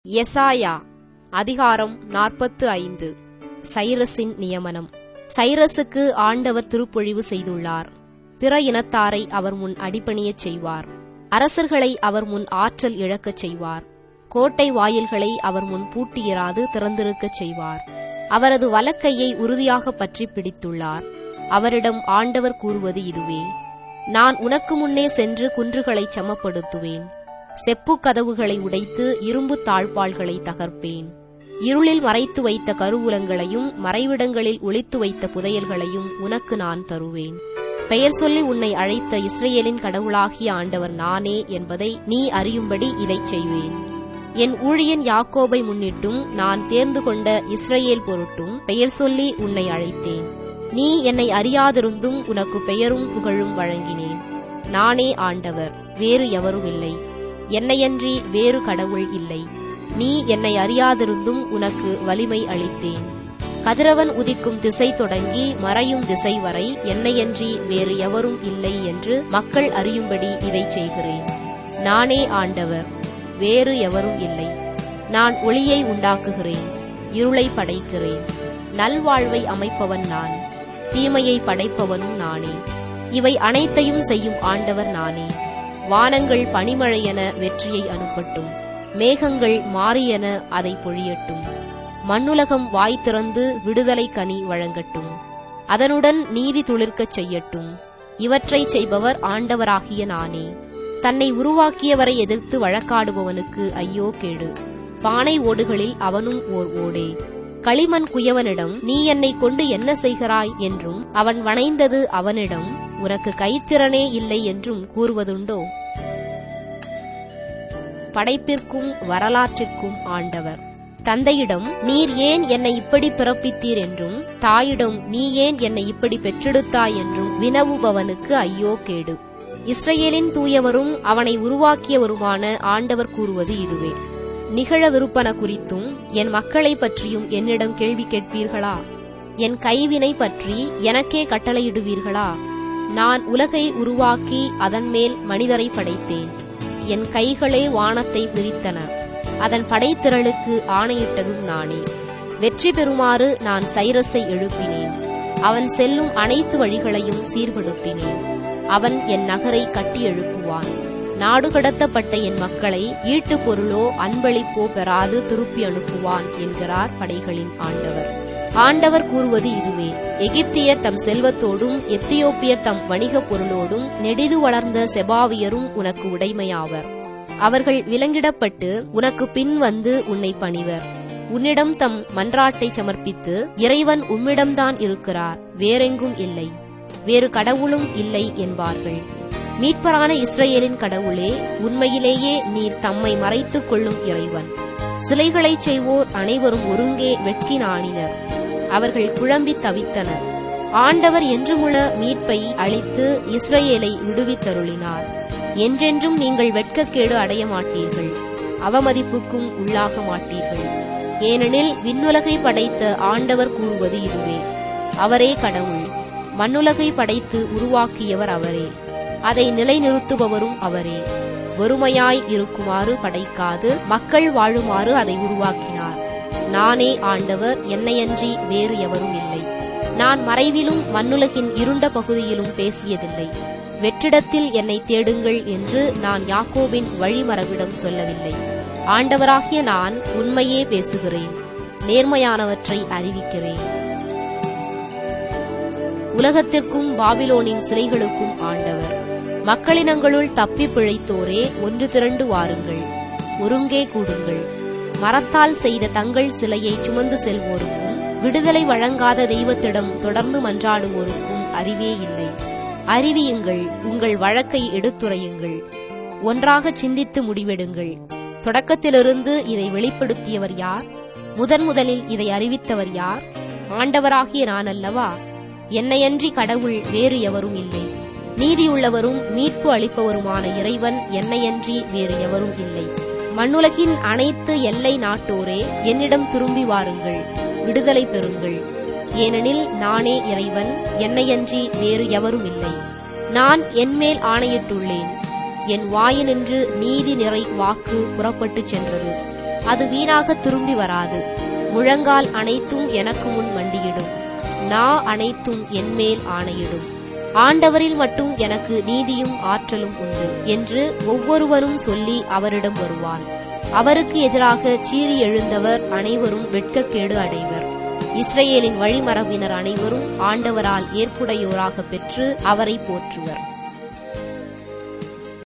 எசாயா அதிகாரம் நாற்பத்து ஐந்து சைரஸின் நியமனம் சைரஸுக்கு ஆண்டவர் திருப்பொழிவு செய்துள்ளார் பிற இனத்தாரை அவர் முன் அடிபணியச் செய்வார் அரசர்களை அவர் முன் ஆற்றல் இழக்கச் செய்வார் கோட்டை வாயில்களை அவர் முன் பூட்டியிராது திறந்திருக்கச் செய்வார் அவரது வலக்கையை உறுதியாக பற்றி பிடித்துள்ளார் அவரிடம் ஆண்டவர் கூறுவது இதுவே நான் உனக்கு முன்னே சென்று குன்றுகளைச் சமப்படுத்துவேன் செப்புக் கதவுகளை உடைத்து இரும்பு தாழ்பாள்களை தகர்ப்பேன் இருளில் மறைத்து வைத்த கருவூலங்களையும் மறைவிடங்களில் ஒளித்து வைத்த புதையல்களையும் உனக்கு நான் தருவேன் பெயர் சொல்லி உன்னை அழைத்த இஸ்ரேலின் கடவுளாகிய ஆண்டவர் நானே என்பதை நீ அறியும்படி இதைச் செய்வேன் என் ஊழியன் யாக்கோபை முன்னிட்டும் நான் தேர்ந்து கொண்ட இஸ்ரேல் பொருட்டும் பெயர் சொல்லி உன்னை அழைத்தேன் நீ என்னை அறியாதிருந்தும் உனக்கு பெயரும் புகழும் வழங்கினேன் நானே ஆண்டவர் வேறு எவரும் இல்லை என்னையன்றி வேறு கடவுள் இல்லை நீ என்னை அறியாதிருந்தும் உனக்கு வலிமை அளித்தேன் கதிரவன் உதிக்கும் திசை தொடங்கி மறையும் திசை வரை என்னையன்றி வேறு எவரும் இல்லை என்று மக்கள் அறியும்படி இதைச் செய்கிறேன் நானே ஆண்டவர் வேறு எவரும் இல்லை நான் ஒளியை உண்டாக்குகிறேன் இருளை படைக்கிறேன் நல்வாழ்வை அமைப்பவன் நான் தீமையை படைப்பவனும் நானே இவை அனைத்தையும் செய்யும் ஆண்டவர் நானே வானங்கள் பனிமழையென வெற்றியை அனுப்பட்டும் மேகங்கள் மாறியென அதை பொழியட்டும் மண்ணுலகம் வாய் திறந்து விடுதலை கனி வழங்கட்டும் அதனுடன் நீதி துளிர்க்கச் செய்யட்டும் இவற்றைச் செய்பவர் ஆண்டவராகிய நானே தன்னை உருவாக்கியவரை எதிர்த்து வழக்காடுபவனுக்கு ஐயோ கேடு பானை ஓடுகளில் அவனும் ஓர் ஓடே களிமண் குயவனிடம் நீ என்னை கொண்டு என்ன செய்கிறாய் என்றும் அவன் வணைந்தது அவனிடம் உனக்கு கைத்திறனே இல்லை என்றும் கூறுவதுண்டோ படைப்பிற்கும் வரலாற்றிற்கும் ஆண்டவர் தந்தையிடம் நீர் ஏன் என்னை இப்படி பிறப்பித்தீர் என்றும் தாயிடம் நீ ஏன் என்னை இப்படி பெற்றெடுத்தாய் என்றும் வினவுபவனுக்கு ஐயோ கேடு இஸ்ரேலின் தூயவரும் அவனை உருவாக்கியவருமான ஆண்டவர் கூறுவது இதுவே நிகழவிருப்பன குறித்தும் என் மக்களை பற்றியும் என்னிடம் கேள்வி கேட்பீர்களா என் கைவினை பற்றி எனக்கே கட்டளையிடுவீர்களா நான் உலகை உருவாக்கி அதன் மேல் மனிதரை படைத்தேன் என் கைகளே வானத்தை விரித்தன அதன் படைத்திரளுக்கு ஆணையிட்டதும் நானே வெற்றி பெறுமாறு நான் சைரஸை எழுப்பினேன் அவன் செல்லும் அனைத்து வழிகளையும் சீர்படுத்தினேன் அவன் என் நகரை கட்டி எழுப்புவான் நாடு கடத்தப்பட்ட என் மக்களை ஈட்டுப் பொருளோ அன்பளிப்போ பெறாது திருப்பி அனுப்புவான் என்கிறார் படைகளின் ஆண்டவர் ஆண்டவர் கூறுவது இதுவே எகிப்தியர் தம் செல்வத்தோடும் எத்தியோப்பியர் தம் வணிகப் பொருளோடும் நெடிது வளர்ந்த செபாவியரும் உனக்கு உடைமையாவர் அவர்கள் விலங்கிடப்பட்டு உனக்கு பின் வந்து உன்னை பணிவர் உன்னிடம் தம் மன்றாட்டை சமர்ப்பித்து இறைவன் உம்மிடம்தான் இருக்கிறார் வேறெங்கும் இல்லை வேறு கடவுளும் இல்லை என்பார்கள் மீட்பரான இஸ்ரேலின் கடவுளே உண்மையிலேயே நீர் தம்மை மறைத்துக் கொள்ளும் இறைவன் சிலைகளைச் செய்வோர் அனைவரும் ஒருங்கே வெட்கி நாணினர் அவர்கள் குழம்பி தவித்தனர் ஆண்டவர் என்றுமுள்ள மீட்பை அளித்து இஸ்ரேலை விடுவித்தருளினார் என்றென்றும் நீங்கள் வெட்கக்கேடு அடைய மாட்டீர்கள் அவமதிப்புக்கும் உள்ளாக மாட்டீர்கள் ஏனெனில் விண்ணுலகை படைத்த ஆண்டவர் கூறுவது இதுவே அவரே கடவுள் மண்ணுலகை படைத்து உருவாக்கியவர் அவரே அதை நிலைநிறுத்துபவரும் அவரே வெறுமையாய் இருக்குமாறு படைக்காது மக்கள் வாழுமாறு அதை உருவாக்கினார் நானே ஆண்டவர் என்னையன்றி வேறு எவரும் இல்லை நான் மறைவிலும் மண்ணுலகின் இருண்ட பகுதியிலும் பேசியதில்லை வெற்றிடத்தில் என்னை தேடுங்கள் என்று நான் யாக்கோபின் வழிமரபிடம் சொல்லவில்லை ஆண்டவராகிய நான் உண்மையே பேசுகிறேன் நேர்மையானவற்றை அறிவிக்கிறேன் உலகத்திற்கும் பாபிலோனின் சிலைகளுக்கும் ஆண்டவர் மக்களினங்களுள் தப்பி பிழைத்தோரே ஒன்று திரண்டு வாருங்கள் ஒருங்கே கூடுங்கள் மரத்தால் செய்த தங்கள் சிலையை சுமந்து செல்வோருக்கும் விடுதலை வழங்காத தெய்வத்திடம் தொடர்ந்து மன்றாடுவோருக்கும் அறிவே இல்லை அறிவியுங்கள் உங்கள் வழக்கை எடுத்துரையுங்கள் ஒன்றாக சிந்தித்து முடிவெடுங்கள் தொடக்கத்திலிருந்து இதை வெளிப்படுத்தியவர் யார் முதன் முதலில் இதை அறிவித்தவர் யார் ஆண்டவராகிய நான் அல்லவா என்னையன்றி கடவுள் வேறு எவரும் இல்லை நீதியுள்ளவரும் மீட்பு அளிப்பவருமான இறைவன் என்னையன்றி வேறு எவரும் இல்லை மண்ணுலகின் அனைத்து எல்லை நாட்டோரே என்னிடம் திரும்பி வாருங்கள் விடுதலை பெறுங்கள் ஏனெனில் நானே இறைவன் என்னையன்றி வேறு எவரும் இல்லை நான் என்மேல் ஆணையிட்டுள்ளேன் என் வாயினின்று நீதி நிறை வாக்கு புறப்பட்டுச் சென்றது அது வீணாக திரும்பி வராது முழங்கால் அனைத்தும் எனக்கு முன் மண்டியிடும் நா அனைத்தும் என்மேல் ஆணையிடும் ஆண்டவரில் மட்டும் எனக்கு நீதியும் ஆற்றலும் உண்டு என்று ஒவ்வொருவரும் சொல்லி அவரிடம் வருவான் அவருக்கு எதிராக சீறி எழுந்தவர் அனைவரும் வெட்கக்கேடு அடைவர் இஸ்ரேலின் வழிமரபினர் அனைவரும் ஆண்டவரால் ஏற்புடையோராக பெற்று அவரை போற்றுவர்